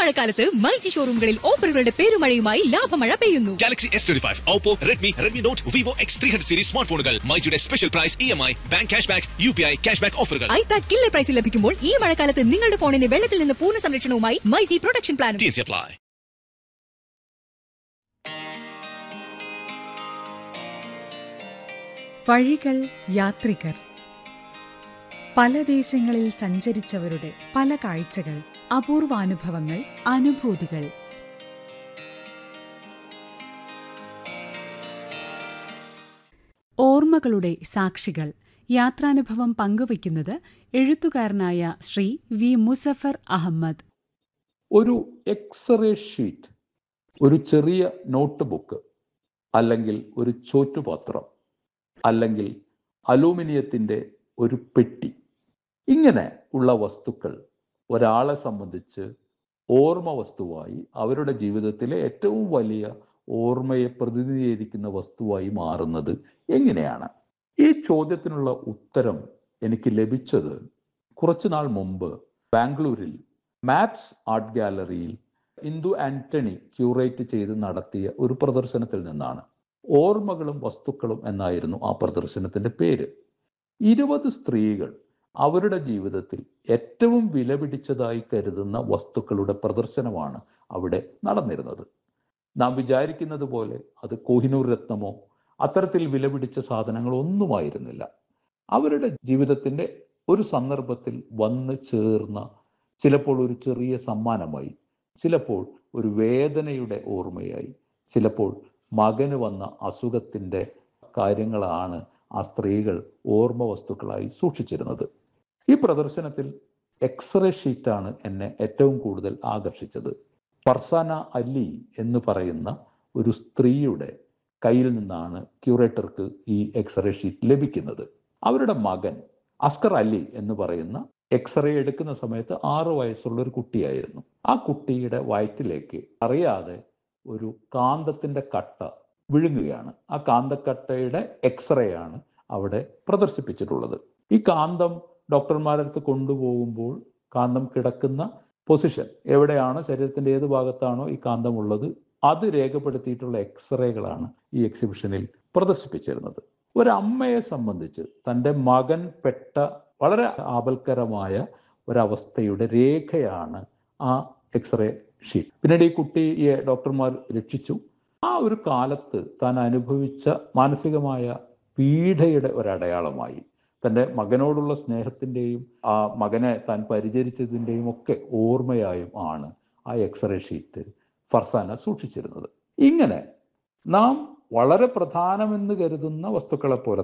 മഴക്കാലത്ത് മൈജി ഷോറൂമുകളിൽ ഓഫറുകളുടെ പെരുമഴയുമായി ലാഭമഴ പെയ്യുന്നു Galaxy S twenty five Oppo Redmi Redmi Note Vivo X three hundred series smart ഫോണുകൾ മൈജിയുടെ special price E M I bank cashback U P I cashback ഓഫറുകൾ iPad killer പ്രൈസിൽ ലഭിക്കുമ്പോൾ ഈ മഴക്കാലത്ത് നിങ്ങളുടെ ഫോണിന് വെള്ളത്തിൽ നിന്ന് പൂർണ്ണ സംരക്ഷണവുമായി മൈജി പ്രൊട്ടക്ഷൻ പ്ലാനും ടി അപ്ലൈ വഴികൾ യാത്രികർ പല ദേശങ്ങളിൽ സഞ്ചരിച്ചവരുടെ പല കാഴ്ചകൾ അപൂർവാനുഭവങ്ങൾ അനുഭൂതികൾ ഓർമ്മകളുടെ സാക്ഷികൾ യാത്രാനുഭവം പങ്കുവയ്ക്കുന്നത് എഴുത്തുകാരനായ ശ്രീ വി മുസഫർ അഹമ്മദ് ഒരു എക്സ്റേ ഷീറ്റ് ഒരു ചെറിയ നോട്ട് ബുക്ക് അല്ലെങ്കിൽ ഒരു ചോറ്റുപാത്രം അല്ലെങ്കിൽ അലൂമിനിയത്തിൻ്റെ ഒരു പെട്ടി ഇങ്ങനെ ഉള്ള വസ്തുക്കൾ ഒരാളെ സംബന്ധിച്ച് ഓർമ്മ വസ്തുവായി അവരുടെ ജീവിതത്തിലെ ഏറ്റവും വലിയ ഓർമ്മയെ പ്രതിനിധീകരിക്കുന്ന വസ്തുവായി മാറുന്നത് എങ്ങനെയാണ് ഈ ചോദ്യത്തിനുള്ള ഉത്തരം എനിക്ക് ലഭിച്ചത് കുറച്ചു നാൾ മുമ്പ് ബാംഗ്ലൂരിൽ മാപ്സ് ആർട്ട് ഗാലറിയിൽ ഇന്ദു ആന്റണി ക്യൂറേറ്റ് ചെയ്ത് നടത്തിയ ഒരു പ്രദർശനത്തിൽ നിന്നാണ് ഓർമ്മകളും വസ്തുക്കളും എന്നായിരുന്നു ആ പ്രദർശനത്തിന്റെ പേര് ഇരുപത് സ്ത്രീകൾ അവരുടെ ജീവിതത്തിൽ ഏറ്റവും വിലപിടിച്ചതായി കരുതുന്ന വസ്തുക്കളുടെ പ്രദർശനമാണ് അവിടെ നടന്നിരുന്നത് നാം വിചാരിക്കുന്നത് പോലെ അത് കോഹിനൂർ രത്നമോ അത്തരത്തിൽ വിലപിടിച്ച സാധനങ്ങളോ ഒന്നുമായിരുന്നില്ല അവരുടെ ജീവിതത്തിൻ്റെ ഒരു സന്ദർഭത്തിൽ വന്ന് ചേർന്ന ചിലപ്പോൾ ഒരു ചെറിയ സമ്മാനമായി ചിലപ്പോൾ ഒരു വേദനയുടെ ഓർമ്മയായി ചിലപ്പോൾ മകന് വന്ന അസുഖത്തിൻ്റെ കാര്യങ്ങളാണ് ആ സ്ത്രീകൾ ഓർമ്മ വസ്തുക്കളായി സൂക്ഷിച്ചിരുന്നത് ഈ പ്രദർശനത്തിൽ എക്സ്റേ ഷീറ്റാണ് എന്നെ ഏറ്റവും കൂടുതൽ ആകർഷിച്ചത് ഫർസാന അലി എന്ന് പറയുന്ന ഒരു സ്ത്രീയുടെ കയ്യിൽ നിന്നാണ് ക്യൂറേറ്റർക്ക് ഈ എക്സ്റേ ഷീറ്റ് ലഭിക്കുന്നത് അവരുടെ മകൻ അസ്കർ അലി എന്ന് പറയുന്ന എക്സ്റേ എടുക്കുന്ന സമയത്ത് ആറു വയസ്സുള്ള ഒരു കുട്ടിയായിരുന്നു ആ കുട്ടിയുടെ വയറ്റിലേക്ക് അറിയാതെ ഒരു കാന്തത്തിന്റെ കട്ട വിഴുങ്ങുകയാണ് ആ കാന്തക്കട്ടയുടെ എക്സ്റേ ആണ് അവിടെ പ്രദർശിപ്പിച്ചിട്ടുള്ളത് ഈ കാന്തം ഡോക്ടർമാരടുത്ത് കൊണ്ടുപോകുമ്പോൾ കാന്തം കിടക്കുന്ന പൊസിഷൻ എവിടെയാണോ ശരീരത്തിന്റെ ഏത് ഭാഗത്താണോ ഈ കാന്തം ഉള്ളത് അത് രേഖപ്പെടുത്തിയിട്ടുള്ള എക്സ്റേകളാണ് ഈ എക്സിബിഷനിൽ പ്രദർശിപ്പിച്ചിരുന്നത് ഒരമ്മയെ സംബന്ധിച്ച് തൻ്റെ മകൻ പെട്ട വളരെ ആപൽക്കരമായ ഒരവസ്ഥയുടെ രേഖയാണ് ആ എക്സ്റേ ഷീറ്റ് പിന്നീട് ഈ കുട്ടിയെ ഡോക്ടർമാർ രക്ഷിച്ചു ആ ഒരു കാലത്ത് താൻ അനുഭവിച്ച മാനസികമായ പീഡയുടെ ഒരടയാളമായി തൻ്റെ മകനോടുള്ള സ്നേഹത്തിൻ്റെയും ആ മകനെ താൻ പരിചരിച്ചതിൻ്റെയും ഒക്കെ ഓർമ്മയായും ആണ് ആ എക്സ്റേ ഷീറ്റ് ഫർസാന സൂക്ഷിച്ചിരുന്നത് ഇങ്ങനെ നാം വളരെ പ്രധാനമെന്ന് കരുതുന്ന വസ്തുക്കളെ പോലെ